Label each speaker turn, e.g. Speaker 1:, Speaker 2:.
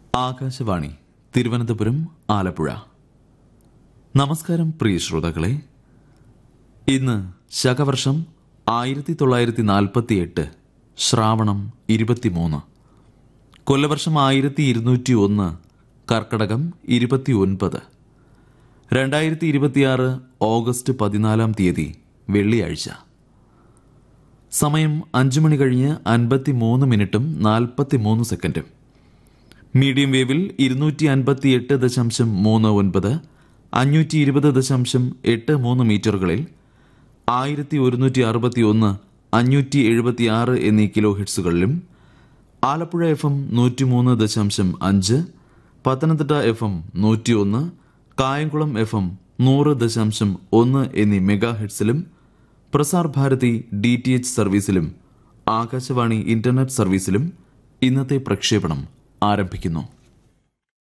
Speaker 1: ആകാശവാണി തിരുവനന്തപുരം ആലപ്പുഴ നമസ്കാരം പ്രിയ ശ്രോതാക്കളെ ഇന്ന് ശകവർഷം ആയിരത്തി തൊള്ളായിരത്തി നാൽപ്പത്തി എട്ട് ശ്രാവണം ഇരുപത്തിമൂന്ന് കൊല്ലവർഷം ആയിരത്തി ഇരുന്നൂറ്റി ഒന്ന് കർക്കടകം ഇരുപത്തി ഒൻപത് രണ്ടായിരത്തി ഇരുപത്തിയാറ് ഓഗസ്റ്റ് പതിനാലാം തീയതി വെള്ളിയാഴ്ച സമയം അഞ്ചു മണി കഴിഞ്ഞ് അൻപത്തി മൂന്ന് മിനിറ്റും നാൽപ്പത്തി മൂന്ന് സെക്കൻഡും മീഡിയം വേവിൽ ഇരുന്നൂറ്റി അൻപത്തി എട്ട് ദശാംശം മൂന്ന് ഒൻപത് അഞ്ഞൂറ്റി ഇരുപത് ദശാംശം എട്ട് മൂന്ന് മീറ്ററുകളിൽ ആയിരത്തി ഒരുന്നൂറ്റി അറുപത്തി ഒന്ന് അഞ്ഞൂറ്റി എഴുപത്തി ആറ് എന്നീ കിലോ ഹിറ്റ്സുകളിലും ആലപ്പുഴ എഫ് എം നൂറ്റിമൂന്ന് ദശാംശം അഞ്ച് പത്തനംതിട്ട എഫ് എം നൂറ്റി ഒന്ന് കായംകുളം എഫ് എം നൂറ് ദശാംശം ഒന്ന് എന്നീ മെഗാ ഹെഡ്സിലും Prasar Bharati D T H സർവീസിലും ആകാശവാണി ഇന്റർനെറ്റ് സർവീസിലും ഇന്നത്തെ പ്രക്ഷേപണം ആരംഭിക്കുന്നു